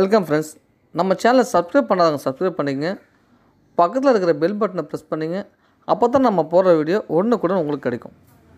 welcome friends நம்ம சேனலை subscribe பண்ணாதவங்க சப்ஸ்கிரைப் பண்ணிக்கங்க பக்கத்தில் இருக்கிற பெல் பட்டனை ப்ரெஸ் பண்ணிங்க அப்போ தான் நம்ம போடுற வீடியோ ஒன்று கூட உங்களுக்கு கிடைக்கும்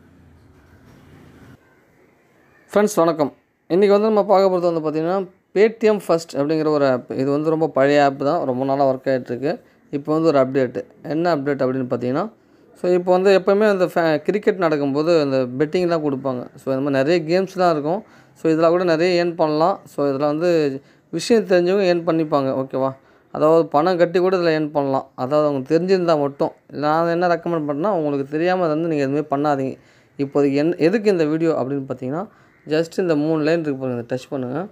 ஃப்ரெண்ட்ஸ் வணக்கம் இன்றைக்கி வந்து நம்ம பார்க்க போகிறது வந்து பார்த்திங்கன்னா பேடிஎம் ஃபஸ்ட் அப்படிங்கிற ஒரு ஆப் இது வந்து ரொம்ப பழைய ஆப் தான் ரொம்ப நாளாக ஒர்க் ஆகிட்டுருக்கு இப்போ வந்து ஒரு அப்டேட்டு என்ன அப்டேட் அப்படின்னு பார்த்தீங்கன்னா ஸோ இப்போ வந்து எப்போவுமே அந்த ஃபே கிரிக்கெட் நடக்கும்போது அந்த பெட்டிங்லாம் கொடுப்பாங்க ஸோ இந்த மாதிரி நிறைய கேம்ஸ்லாம் இருக்கும் ஸோ இதில் கூட நிறைய ஏர்ன் பண்ணலாம் ஸோ இதில் வந்து விஷயம் தெரிஞ்சவங்க ஏர்ன் பண்ணிப்பாங்க ஓகேவா அதாவது பணம் கட்டி கூட இதில் ஏர்ன் பண்ணலாம் அதாவது அவங்க தெரிஞ்சிருந்தால் மட்டும் நான் என்ன ரெக்கமெண்ட் பண்ணேன்னா உங்களுக்கு தெரியாமல் வந்து நீங்கள் எதுவுமே பண்ணாதீங்க இப்போதைக்கு என் எதுக்கு இந்த வீடியோ அப்படின்னு பார்த்தீங்கன்னா ஜஸ்ட் இந்த மூணு லைன் இருக்கு பாருங்கள் இதை டச் பண்ணுங்கள்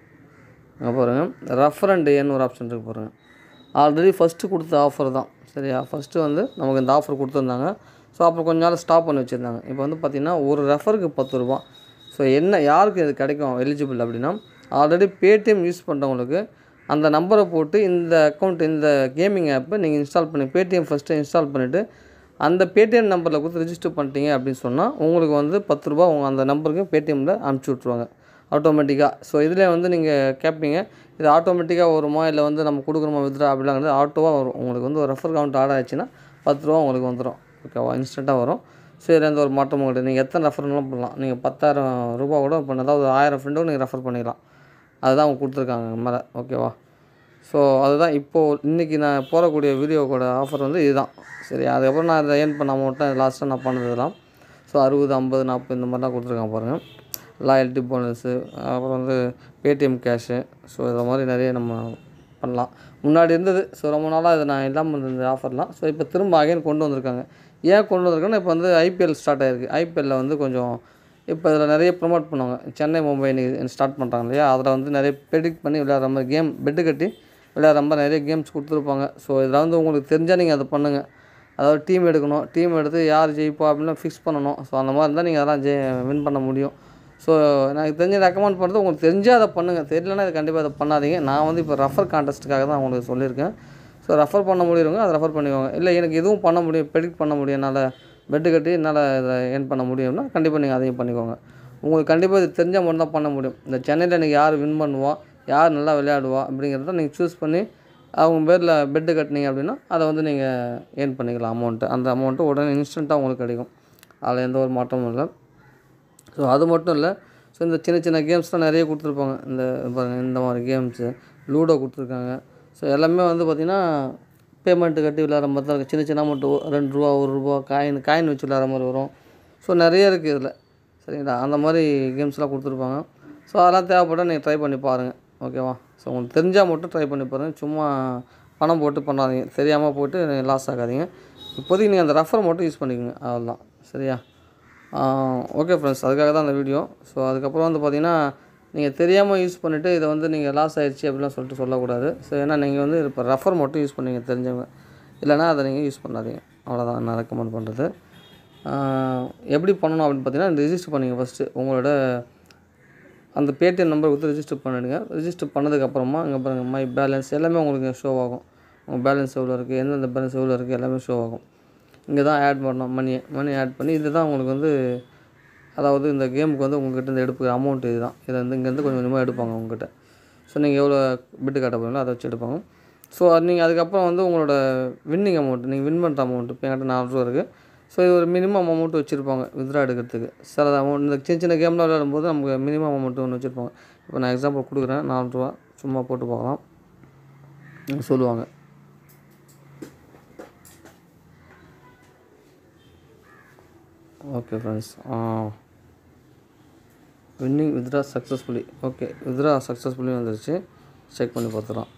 அங்கே பாருங்கள் ரெஃபர் அண்ட் ஏன்னு ஒரு ஆப்ஷன் இருக்கு பாருங்கள் ஆல்ரெடி ஃபஸ்ட்டு கொடுத்த ஆஃபர் தான் சரியா ஃபஸ்ட்டு வந்து நமக்கு இந்த ஆஃபர் கொடுத்துருந்தாங்க ஸோ அப்புறம் கொஞ்ச நாள் ஸ்டாப் பண்ணி வச்சுருந்தாங்க இப்போ வந்து பார்த்திங்கன்னா ஒரு ரெஃபருக்கு பத்து ரூபா ஸோ என்ன யாருக்கு இது கிடைக்கும் எலிஜிபிள் அப்படின்னா ஆல்ரெடி பேடிஎம் யூஸ் பண்ணுறவங்களுக்கு அந்த நம்பரை போட்டு இந்த அக்கௌண்ட் இந்த கேமிங் ஆப்பை நீங்கள் இன்ஸ்டால் பண்ணி பேடிஎம் ஃபஸ்ட்டு இன்ஸ்டால் பண்ணிவிட்டு அந்த பேடிஎம் நம்பரில் கொடுத்து ரிஜிஸ்டர் பண்ணிட்டீங்க அப்படின்னு சொன்னால் உங்களுக்கு வந்து பத்து ரூபா உங்கள் அந்த நம்பருக்கு பேடிஎம்மில் அனுப்பிச்சி விட்ருவாங்க ஆட்டோமேட்டிக்காக ஸோ இதில் வந்து நீங்கள் கேட்பீங்க இது ஆட்டோமேட்டிக்காக வருமா இல்லை வந்து நம்ம கொடுக்குறோமா வித்ரா அப்படிலாங்கிறது ஆட்டோவாக வரும் உங்களுக்கு வந்து ஒரு ரெஃபர் கவுண்ட் ஆட் ஆச்சுன்னா பத்து ரூபா உங்களுக்கு வந்துடும் ஓகேவா இன்ஸ்டண்ட்டாக வரும் ஸோ இதில் எந்த ஒரு மாற்றமும் கிடையாது நீங்கள் எத்தனை ரெஃபர்னாலும் பண்ணலாம் நீங்கள் பத்தாயிரம் ரூபா கூட பண்ண அதாவது ஆயிரம் ஃப்ரெண்டும் நீங்கள் ரெஃபர் பண்ணிக்கலாம் அதுதான் அவங்க கொடுத்துருக்காங்க மேலே ஓகேவா ஸோ அதுதான் இப்போது இன்றைக்கி நான் போடக்கூடிய வீடியோவோட ஆஃபர் வந்து இதுதான் சரி அதுக்கப்புறம் நான் இதை ஏர்ன் பண்ண அமௌண்ட்டை லாஸ்ட்டாக நான் பண்ணதெல்லாம் ஸோ அறுபது ஐம்பது நாற்பது இந்த மாதிரிலாம் கொடுத்துருக்காங்க பாருங்கள் லாயல்ட்டி போனஸு அப்புறம் வந்து பேடிஎம் கேஷு ஸோ இதை மாதிரி நிறைய நம்ம பண்ணலாம் முன்னாடி இருந்தது ஸோ ரொம்ப நாளாக இது நான் இல்லாமல் இருந்த இந்த ஆஃபர்லாம் ஸோ இப்போ திரும்ப அகைன் கொண்டு வந்திருக்காங்க ஏன் கொண்டு வந்திருக்காங்கன்னா இப்போ வந்து ஐபிஎல் ஸ்டார்ட் ஆகிருக்கு ஐபிஎல்லில் வந்து கொஞ்சம் இப்போ இதில் நிறைய ப்ரொமோட் பண்ணுவாங்க சென்னை மும்பை இன்னைக்கு ஸ்டார்ட் பண்ணுறாங்க இல்லையா அதில் வந்து நிறைய ப்ரெடிக்ட் பண்ணி விளையாடுற மாதிரி கேம் பெட்டு கட்டி விளையாடுற மாதிரி நிறைய கேம்ஸ் கொடுத்துருப்பாங்க ஸோ இதில் வந்து உங்களுக்கு தெரிஞ்சால் நீங்கள் அதை பண்ணுங்கள் அதாவது டீம் எடுக்கணும் டீம் எடுத்து யார் ஜெயிப்பா அப்படின்னு ஃபிக்ஸ் பண்ணணும் ஸோ அந்த மாதிரி இருந்தால் நீங்கள் அதெல்லாம் ஜெய் வின் பண்ண முடியும் ஸோ எனக்கு தெரிஞ்ச ரெக்கமெண்ட் பண்ணுறது உங்களுக்கு தெரிஞ்சால் அதை பண்ணுங்கள் தெரியலனா இது கண்டிப்பாக அதை பண்ணாதீங்க நான் வந்து இப்போ ரெஃபர் கான்டெஸ்ட்டுக்காக தான் உங்களுக்கு சொல்லியிருக்கேன் ஸோ ரெஃபர் பண்ண முடியுறவங்க அதை ரெஃபர் பண்ணிக்கோங்க இல்லை எனக்கு எதுவும் பண்ண முடியும் ப்ரெடிக்ட் பண்ண முடியும் என்னால் பெட்டு கட்டி என்னால் இதை ஏர்ன் பண்ண முடியும்னா கண்டிப்பாக நீங்கள் அதையும் பண்ணிக்கோங்க உங்களுக்கு கண்டிப்பாக இது தெரிஞ்சால் மட்டும் தான் பண்ண முடியும் இந்த சென்னையில் எனக்கு யார் வின் பண்ணுவா யார் நல்லா விளையாடுவா அப்படிங்கிறத நீங்கள் சூஸ் பண்ணி அவங்க பேரில் பெட்டு கட்டினீங்க அப்படின்னா அதை வந்து நீங்கள் ஏர்ன் பண்ணிக்கலாம் அமௌண்ட்டு அந்த அமௌண்ட்டு உடனே இன்ஸ்டண்ட்டாக உங்களுக்கு கிடைக்கும் அதில் எந்த ஒரு மாற்றமும் இல்லை ஸோ அது மட்டும் இல்லை ஸோ இந்த சின்ன சின்ன கேம்ஸ்லாம் நிறைய கொடுத்துருப்பாங்க இந்த பாருங்கள் இந்த மாதிரி கேம்ஸு லூடோ கொடுத்துருக்காங்க ஸோ எல்லாமே வந்து பார்த்திங்கன்னா பேமெண்ட்டு கட்டி விளையாடுற மாதிரி தான் இருக்குது சின்ன சின்ன அமௌண்ட்டு ரெண்டு ரூபா ஒரு ரூபா காயின் காயின் வச்சு விளையாடுற மாதிரி வரும் ஸோ நிறைய இருக்குது இதில் சரிங்களா அந்த மாதிரி கேம்ஸ்லாம் கொடுத்துருப்பாங்க ஸோ அதெல்லாம் தேவைப்பட்டால் நீங்கள் ட்ரை பண்ணி பாருங்கள் ஓகேவா ஸோ உங்களுக்கு தெரிஞ்சால் மட்டும் ட்ரை பண்ணி பாருங்கள் சும்மா பணம் போட்டு பண்ணாதீங்க தெரியாமல் போட்டு லாஸ் ஆகாதீங்க இப்போதைக்கு நீங்கள் அந்த ரெஃபர் மட்டும் யூஸ் பண்ணிக்கோங்க அவ்வளோதான் சரியா ஓகே ஃப்ரெண்ட்ஸ் அதுக்காக தான் அந்த வீடியோ ஸோ அதுக்கப்புறம் வந்து பார்த்திங்கன்னா நீங்கள் தெரியாமல் யூஸ் பண்ணிவிட்டு இதை வந்து நீங்கள் லாஸ் ஆயிடுச்சு அப்படிலாம் சொல்லிட்டு சொல்லக்கூடாது ஸோ ஏன்னா நீங்கள் வந்து இப்போ ரெஃபர் மட்டும் யூஸ் பண்ணுவீங்க தெரிஞ்சவங்க இல்லைனா அதை நீங்கள் யூஸ் பண்ணாதீங்க அவ்வளோதான் நான் ரெக்கமெண்ட் பண்ணுறது எப்படி பண்ணணும் அப்படின்னு பார்த்தீங்கன்னா ரிஜிஸ்டர் பண்ணிங்க ஃபஸ்ட்டு உங்களோட அந்த பேடிஎம் நம்பர் கொடுத்து ரிஜிஸ்டர் பண்ணிவிடுங்க ரிஜிஸ்டர் பண்ணதுக்கப்புறமா இங்கே பாருங்கள் மை பேலன்ஸ் எல்லாமே உங்களுக்கு ஷோ ஆகும் உங்கள் பேலன்ஸ் எவ்வளோ இருக்குது எந்தெந்த பேலன்ஸ் எவ்வளோ இருக்குது எல்லாமே ஷோ ஆகும் இங்கே தான் ஆட் பண்ணணும் மணியை மணி ஆட் பண்ணி இது தான் உங்களுக்கு வந்து அதாவது இந்த கேமுக்கு வந்து உங்கள்கிட்ட இருந்து எடுப்புக்கிற அமௌண்ட் இது தான் இதை வந்து இங்கேருந்து கொஞ்சம் கொஞ்சமாக எடுப்பாங்க உங்ககிட்ட ஸோ நீங்கள் எவ்வளோ பிட்டு காட்ட போகிறீங்களோ அதை வச்சு எடுப்பாங்க ஸோ அது நீங்கள் அதுக்கப்புறம் வந்து உங்களோட வின்னிங் அமௌண்ட் நீங்கள் வின் பண்ணுற அமௌண்ட் இப்போ என்கிட்ட நாலு ரூபா இருக்குது ஸோ இது ஒரு மினிமம் அமௌண்ட் வச்சுருப்பாங்க வித்ரா எடுக்கிறதுக்கு சில அமௌண்ட் இந்த சின்ன சின்ன கேம்லாம் விளையாடும்போது நமக்கு மினிமம் அமௌண்ட் ஒன்று வச்சுருப்பாங்க இப்போ நான் எக்ஸாம்பிள் கொடுக்குறேன் நாலு ரூபா சும்மா போட்டு பார்க்கலாம் சொல்லுவாங்க okay friends winning withdraw successfully okay withdraw successfully வந்துருச்சு செக் பண்ணி பார்த்துக்கலாம்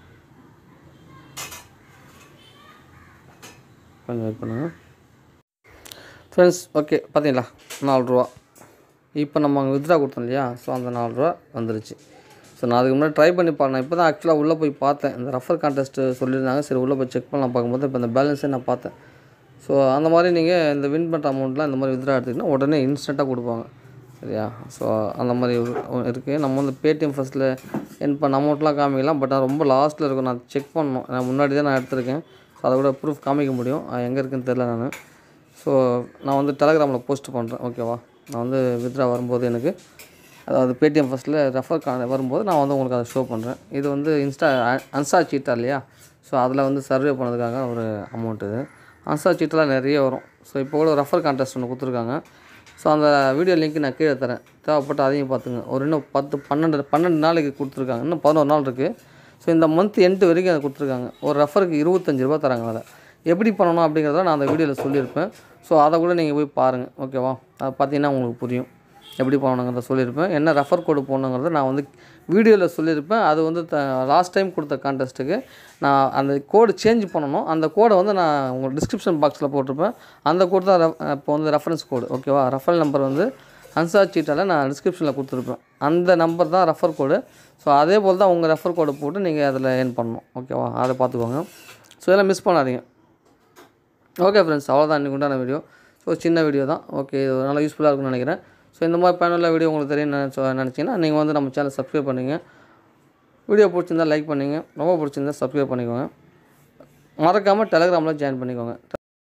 கொஞ்சம் வெயிட் பண்ணுங்கள் ஃப்ரெண்ட்ஸ் ஓகே பார்த்தீங்களா நாலு ரூபா இப்போ நம்ம அங்கே வித்ரா கொடுத்தோம் இல்லையா ஸோ அந்த நாலு ரூபா வந்துருச்சு ஸோ நான் அதுக்கு முன்னாடி ட்ரை பண்ணி பாருங்க இப்போ தான் ஆக்சுவலாக உள்ளே போய் பார்த்தேன் இந்த ரெஃபர் கான்டெஸ்ட்டு சொல்லியிருந்தாங்க சரி உள்ளே போய் செக் பண்ணலாம் பார்க்கும்போது இப்போ இந்த பேலன்ஸே நான் பார்த்தேன் ஸோ அந்த மாதிரி நீங்கள் இந்த வின் பண்ணுற அமௌண்ட்லாம் இந்த மாதிரி வித்ரா எடுத்திங்கன்னா உடனே இன்ஸ்டண்ட்டாக கொடுப்பாங்க சரியா ஸோ அந்த மாதிரி இருக்குது நம்ம வந்து பேடிஎம் ஃபஸ்ட்டில் என் பண்ண அமௌண்ட்லாம் காமிக்கலாம் பட் நான் ரொம்ப லாஸ்ட்டில் இருக்கும் நான் செக் பண்ணணும் நான் முன்னாடி தான் நான் எடுத்திருக்கேன் ஸோ அதை கூட ப்ரூஃப் காமிக்க முடியும் எங்கே இருக்குன்னு தெரில நான் ஸோ நான் வந்து டெலகிராமில் போஸ்ட் பண்ணுறேன் ஓகேவா நான் வந்து வித்ரா வரும்போது எனக்கு அதாவது பேடிஎம் ஃபஸ்ட்டில் ரெஃபர் கார்டு வரும்போது நான் வந்து உங்களுக்கு அதை ஷோ பண்ணுறேன் இது வந்து இன்ஸ்டா அன்சா சீட்டா இல்லையா ஸோ அதில் வந்து சர்வே பண்ணதுக்காக ஒரு அமௌண்ட் இது அன்சா சீட்டெலாம் நிறைய வரும் ஸோ இப்போ கூட ரெஃபர் கான்டெஸ்ட் ஒன்று கொடுத்துருக்காங்க ஸோ அந்த வீடியோ லிங்க் நான் கீழே தரேன் தேவைப்பட்டு அதையும் பார்த்துங்க ஒரு இன்னும் பத்து பன்னெண்டு பன்னெண்டு நாளைக்கு கொடுத்துருக்காங்க இன்னும் பதினோரு நாள் இருக்குது ஸோ இந்த மந்த் எண்டு வரைக்கும் அதை கொடுத்துருக்காங்க ஒரு ரெஃபருக்கு இருபத்தஞ்சி ரூபா தராங்க அதை எப்படி பண்ணணும் அப்படிங்கிறத நான் அந்த வீடியோவில் சொல்லியிருப்பேன் ஸோ அதை கூட நீங்கள் போய் பாருங்கள் ஓகேவா அதை பார்த்தீங்கன்னா உங்களுக்கு புரியும் எப்படி பண்ணணுங்கிறத சொல்லியிருப்பேன் என்ன ரெஃபர் கோடு போடணுங்கிறத நான் வந்து வீடியோவில் சொல்லியிருப்பேன் அது வந்து லாஸ்ட் டைம் கொடுத்த கான்டெஸ்ட்டுக்கு நான் அந்த கோடு சேஞ்ச் பண்ணணும் அந்த கோடை வந்து நான் உங்களுக்கு டிஸ்கிரிப்ஷன் பாக்ஸில் போட்டிருப்பேன் அந்த கோடு தான் ரெஃப் இப்போ வந்து ரெஃபரன்ஸ் கோடு ஓகேவா ரெஃபரல் நம்பர் வந்து அன்சார் சீட்டால் நான் டிஸ்கிரிப்ஷனில் கொடுத்துருப்பேன் அந்த நம்பர் தான் ரெஃபர் கோடு ஸோ அதே போல் தான் உங்கள் ரெஃபர் கோடு போட்டு நீங்கள் அதில் ஏர்ன் பண்ணணும் ஓகேவா அதை பார்த்துக்கோங்க ஸோ இதெல்லாம் மிஸ் பண்ணாதீங்க ஓகே ஃப்ரெண்ட்ஸ் அவ்வளோதான் இன்றைக்கி உண்டான வீடியோ ஸோ சின்ன வீடியோ தான் ஓகே இது நல்லா யூஸ்ஃபுல்லாக இருக்கும்னு நினைக்கிறேன் ஸோ இந்த மாதிரி பயனுள்ள வீடியோ உங்களுக்கு தெரியும் நினச்ச நினச்சிங்கன்னா நீங்கள் வந்து நம்ம சேனல் சப்ஸ்கிரைப் பண்ணுங்க வீடியோ பிடிச்சிருந்தா லைக் பண்ணுங்க ரொம்ப பிடிச்சிருந்தா சப்ஸ்கிரைப் பண்ணிக்கோங்க மறக்காமல் டெலகிராமில் ஜாயின் பண்ணிக்கோங்க